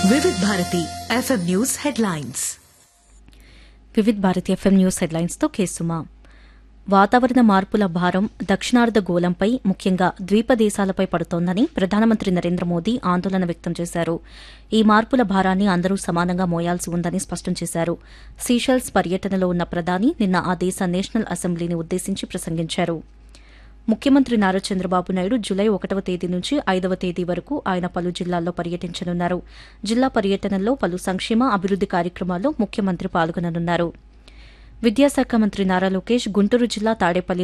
Vividh Bharati FM news headlines Vividh Bharati FM news హెడ్లైన్స్తో కేసుమా వాతావరణ మార్పుల భారం దక్షిణార్ధ గోళంపై ముఖ్యంగా ద్వీప దేశాలపై పడుతోందని ప్రధానమంత్రి నరేంద్ర మోదీ ఆందోళన వ్యక్తం చేశారు ఈ మార్పుల భారాన్ని అందరూ సమానంగా మోయాల్సి ఉందని స్పష్టం చేశారు సీషెల్స్ పర్యటనలో ఉన్న ప్రధాని నిన్న ఆ దేశ నేషనల్ అసెంబ్లీని ఉద్దేశించి ప్రసంగించారు ముఖ్యమంత్రి నారా చంద్రబాబు నాయుడు జులై ఒకటవ తేదీ నుంచి ఐదవ తేదీ వరకు ఆయన పలు జిల్లాల్లో పర్యటించనున్నారు జిల్లా పర్యటనలో పలు సంక్షేమ అభివృద్ది కార్యక్రమాల్లో ముఖ్యమంత్రి పాల్గొననున్నారు విద్యాశాఖ మంత్రి నారా లోకేష్ గుంటూరు జిల్లా తాడేపల్లి